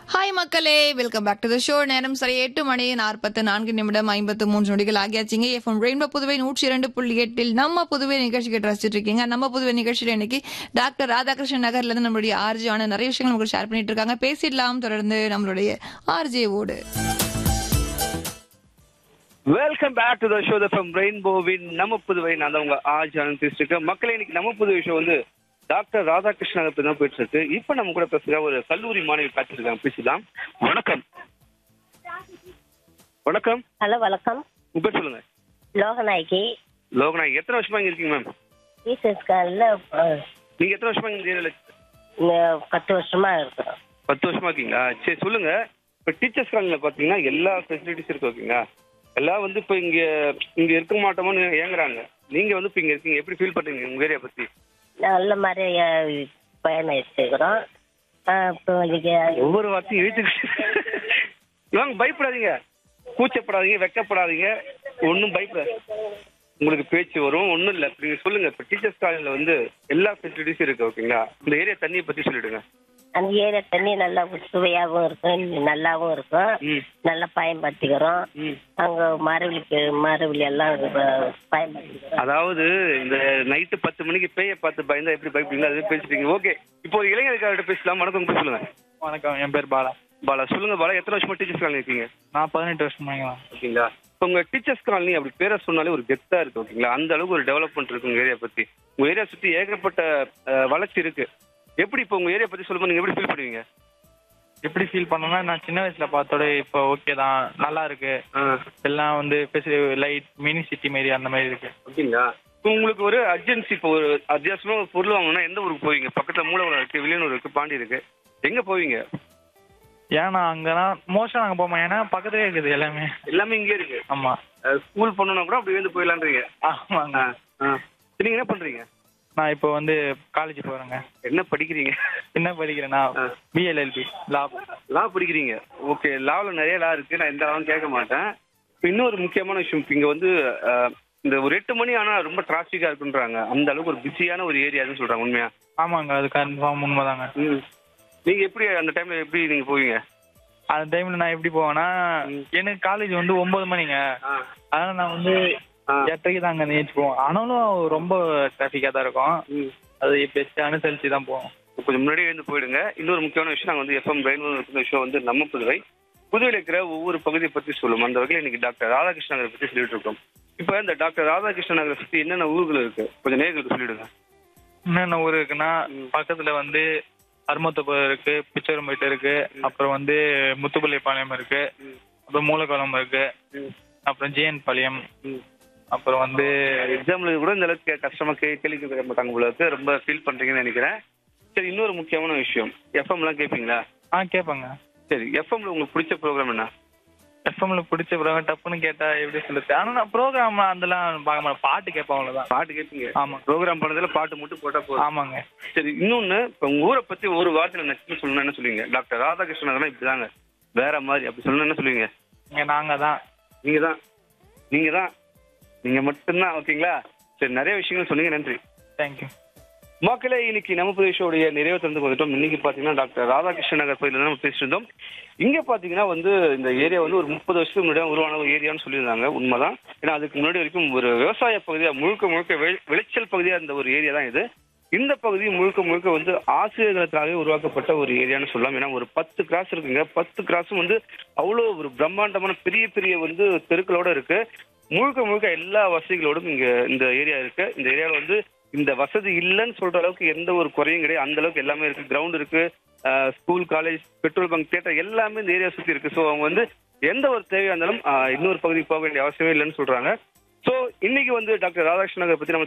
Hi மக்களே welcome back to the show நேரம் சரி எட்டு மணி நாற்பத்து நான்கு நிமிடம் ஐம்பத்து மூன்று நொடிகள் ஆகியாச்சுங்க எஃப்எம் ரெயின்போ புதுவை நூற்றி இரண்டு புள்ளி எட்டில் நம்ம புதுவை நிகழ்ச்சி கேட்டு ரசிச்சிட்டு இருக்கீங்க நம்ம புதுவை நிகழ்ச்சியில் இன்னைக்கு டாக்டர் ராதாகிருஷ்ணன் நகர்ல இருந்து நம்மளுடைய ஆர்ஜி ஆன நிறைய விஷயங்கள் நமக்கு ஷேர் பண்ணிட்டு இருக்காங்க பேசிடலாம் தொடர்ந்து நம்மளுடைய ஆர்ஜே ஓடு welcome back to the show from ரெயின்போவின் நம்ம புதுவை நான் தான் உங்க ஆஜ் ஆனந்த் பேசிட்டு இருக்கேன் மக்களே இன்னைக்கு நம்ம புதுவை ஷோ வந்து டாக்டர் ராதாகிருஷ்ணன் பத்தி தான் போயிட்டு இருக்கு இப்போ நம்ம கூட பேசுற ஒரு கல்லூரி மாணவி காத்திருக்காங்க பேசிதான் வணக்கம் வணக்கம் ஹலோ வணக்கம் உங்க பேர் சொல்லுங்க லோகநாயகி லோகநாயக் எத்தனை வருஷமா இங்க இருக்கீங்க மேம் டீச்சர்ஸ் காலில் நீங்க எத்தனை வருஷமா இந்த ஏரியால பத்து வருஷமா இருக்கிறோம் பத்து வருஷமா இருக்கீங்களா சரி சொல்லுங்க இப்போ டீச்சர்ஸ் காலனில பாத்தீங்கன்னா எல்லா ஃபெசிலிட்டிஸ் இருக்கு ஓகேங்களா எல்லாம் வந்து இப்போ இங்க இங்க இருக்க மாட்டோமோன்னு ஏங்குறாங்க நீங்க வந்து இப்போ இங்க இருக்கீங்க எப்படி ஃபீல் பண்றீங்க உங்க ஏரியா பத்தி நல்ல மாதிரி அஹ், பயணம் எடுத்துக்கிறோம் அஹ், இப்போ இன்னைக்கு ஒவ்வொரு வார்த்தையும் இழுத்து இவங்க பயப்படாதீங்க கூச்சப்படாதீங்க வெக்கப்படாதீங்க ஒன்றும் பயப்படாது உங்களுக்கு பேச்சு வரும் ஒன்றும் இல்லை நீங்க சொல்லுங்க இப்போ டீச்சர்ஸ் காலேஜில் வந்து எல்லா ஃபெசிலிட்டிஸும் இருக்கு ஓகேங்களா இந்த ஏரியா தண்ணியை பத்தி சொல்லிடுங்க அந்த ஏரியா தண்ணி நல்லா சுவையாகவும் இருக்கும் நல்லாவும் இருக்கும் ம் நல்லா பயன்படுத்திக்கிறோம் ம் அங்கே மரவள்ளி மரவள்ளி எல்லாம் ப- பயன்படுத்திக்கிறோம் அதாவது இந்த நைட்டு பத்து மணிக்கு பேய பார்த்து பயந்தா எப்படி பயப்படுவீங்க அதுவே பேசிட்டீங்க ஓகே இப்போ ஒரு இளைஞருக்காக பேசலாம் வணக்கம் உங்க பேர் சொல்லுங்க வணக்கம் என் பேர் பாலா பாலா சொல்லுங்க பாலா எத்தனை வருஷமா டீச்சர்ஸ் காலனி இருக்கீங்க நான் பதினெட்டு வருஷமாங்களா ஓகேங்களா இப்போ உங்க டீச்சர்ஸ் காலனி அப்படி பேரை சொன்னாலே ஒரு கெத்தா இருக்கு ஓகேங்களா அந்த அளவுக்கு ஒரு டெவலப்மெண்ட் இருக்கு உங்க ஏரியா பத்தி உங்க ஏரியா சுத்தி ஏகப்பட்ட அஹ், வளர்ச்சி இருக்கு எப்படி இப்போ உங்க ஏரியா பத்தி சொல்லும்போது நீங்க எப்படி ஃபீல் பண்ணுவீங்க எப்படி ஃபீல் பண்ணேன்னா நான் சின்ன வயசுல பார்த்தோட இப்போ ஓகே தான் நல்லா இருக்கு எல்லாம் வந்து லைட் மினி சிட்டி மாரி அந்த மாதிரி இருக்கு ஓகேங்களா இப்போ உங்களுக்கு ஒரு அர்ஜென்சி இப்போ ஒரு அத்தியாவசியமா ஒரு பொருள் வாங்கணும்னா எந்த ஊருக்கு போவீங்க பக்கத்துல மூலவரம் இருக்கு வில்லியனூர் இருக்கு பாண்டி இருக்கு எங்க போவீங்க ஏன்னா அங்கன்னா மோஸ்டா நாங்க போவோம் ஏன்னா பக்கத்துலயே இருக்குது எல்லாமே எல்லாமே இங்கே இருக்கு ஆமா ஸ்கூல் பண்ணணும்னா கூட அப்படி வந்து போயிடலான்றீங்க ஆமாங்க ஆ, ஆ. நீங்க என்ன பண்றீங்க நான் இப்போ வந்து காலேஜ் போறேங்க என்ன படிக்கிறீங்க என்ன படிக்கிறேன்னா ஆ. பிஎல்எல்பி லா லா படிக்கிறீங்க ஓகே லாவில் நிறைய லா இருக்கு நான் எந்த லாவும் கேட்க மாட்டேன் இப்போ இன்னொரு முக்கியமான விஷயம் இப்போ இங்க வந்து அஹ், இந்த ஒரு எட்டு மணி ஆனா ரொம்ப டிராஃபிக்கா இருக்குன்றாங்க அந்த அளவுக்கு ஒரு பிஸியான ஒரு ஏரியான்னு சொல்றாங்க உண்மையா ஆமாங்க அது கன்ஃபார்ம் உண்மைதாங்க ம். நீங்க எப்படி அந்த டைம்ல எப்படி நீங்க போவீங்க அந்த டைம்ல நான் எப்படி போவேன்னா எனக்கு காலேஜ் வந்து ஒன்பது மணிங்க ஆ. அதனால நான் வந்து ஆ. எட்டரைக்கு தான் அங்கே நீச்சு போவோம் ஆனாலும் ரொம்ப டிராஃபிக்காக தான் இருக்கும் ம். அது பெஸ்ட் அனுசரிச்சு தான் போவோம் கொஞ்சம் முன்னாடி எழுந்து போயிடுங்க இன்னொரு முக்கியமான விஷயம் நாங்கள் வந்து எஃப்எம் ரெயின்போ இருக்கிற விஷயம் வந்து நம்ம புதுவை புதுவையில் இருக்கிற ஒவ்வொரு பகுதியை பற்றி சொல்லுவோம் அந்த வகையில் இன்னைக்கு டாக்டர் ராதாகிருஷ்ண நகரை பற்றி சொல்லிட்டு இருக்கோம் இப்போ இந்த டாக்டர் ராதாகிருஷ்ண நகரை சுற்றி என்னென்ன ஊர்கள் இருக்கு கொஞ்சம் நேர்களுக்கு சொல்லிடுங்க என்னென்ன ஊர் இருக்குன்னா பக்கத்துல வந்து அருமத்தபுரம் இருக்கு பிச்சவரம்பேட்டு இருக்கு அப்புறம் வந்து முத்துப்பள்ளிப்பாளையம் இருக்கு அப்புறம் மூலக்குளம் இருக்கு அப்புறம் ஜிஎன் பாளையம் அப்புறம் வந்து எக்ஸாம்ல கூட இந்த அளவுக்கு கஷ்டமா கே கேள்வி கேட்க மாட்டாங்க போல இருக்கு ரொம்ப ஃபீல் பண்றீங்கன்னு நினைக்கிறேன் சரி இன்னொரு முக்கியமான விஷயம் எஃப்எம்லாம் கேட்பீங்களா ஆ கேட்பாங்க சரி எஃப்எம்ல உங்களுக்கு பிடிச்ச ப்ரோக்ராம் என்ன எஃப்எம்ல பிடிச்ச ப்ரோக்ராம் டப்புன்னு கேட்டா எப்படி சொல்லுது ஆனா நான் ப்ரோக்ராம் அதெல்லாம் பார்க்க மாட்டேன் பாட்டு கேட்பேன் அவ்வளவுதான் பாட்டு கேட்பீங்க ஆமா ப்ரோக்ராம் பண்ணதுல பாட்டு மட்டும் போட்டா போதும் ஆமாங்க சரி இன்னொன்னு இப்ப உங்க ஊரை பத்தி ஒரு வார்த்தையில நச்சுன்னு சொல்லணும் என்ன சொல்லுவீங்க டாக்டர் ராதாகிருஷ்ணன் அதெல்லாம் இப்படிதாங்க வேற மாதிரி அப்படி சொல்லணும் என்ன சொல்லுவீங்க இங்க நாங்க தான் நீங்க தான் நீங்க தான் நீங்க மட்டும்தான் ஓகேங்களா சரி நிறைய விஷயங்கள் சொன்னீங்க நன்றி தேங்க்யூ மக்களே இன்னைக்கு நம்ம பிரதேஷோடைய நிறைவு தந்து வந்துட்டோம் இன்னைக்கு பாத்தீங்கன்னா டாக்டர் ராதாகிருஷ்ணன் நகர் பகுதியில் நம்ம பேசிட்டு இருந்தோம் இங்க பாத்தீங்கன்னா வந்து இந்த ஏரியா வந்து ஒரு முப்பது வருஷத்துக்கு முன்னாடி உருவான ஒரு ஏரியான்னு சொல்லியிருந்தாங்க உண்மைதான் ஏன்னா அதுக்கு முன்னாடி வரைக்கும் ஒரு விவசாய பகுதியா முழுக்க முழுக்க வெ- விளைச்சல் பகுதியா இருந்த ஒரு ஏரியா தான் இது இந்த பகுதி முழுக்க முழுக்க வந்து ஆசிரியர்களுக்காகவே உருவாக்கப்பட்ட ஒரு ஏரியான்னு சொல்லலாம் ஏன்னா ஒரு பத்து கிராஸ் இருக்குங்க பத்து கிராஸும் வந்து அவ்வளோ ஒரு பிரம்மாண்டமான பெரிய பெரிய வந்து தெருக்களோட இருக்கு முழுக்க முழுக்க எல்லா வசதிகளோடும் இங்க இந்த ஏரியா இருக்கு இந்த ஏரியாவில் வந்து இந்த வசதி இல்லைன்னு சொல்ற அளவுக்கு எந்த ஒரு குறையும் கிடையாது அந்த அளவுக்கு எல்லாமே இருக்கு கிரவுண்ட் இருக்கு school college petrol bunk theatre எல்லாமே இந்த ஏரியா சுத்தி இருக்கு ஸோ அவங்க வந்து எந்த ஒரு தேவையா இருந்தாலும் ஆஹ், இன்னொரு பகுதிக்கு போக வேண்டிய அவசியமே இல்லைன்னு சொல்றாங்க ஸோ இன்னைக்கு வந்து டாக்டர் ராதாகிருஷ்ணன் நகரை பத்தி நம்ம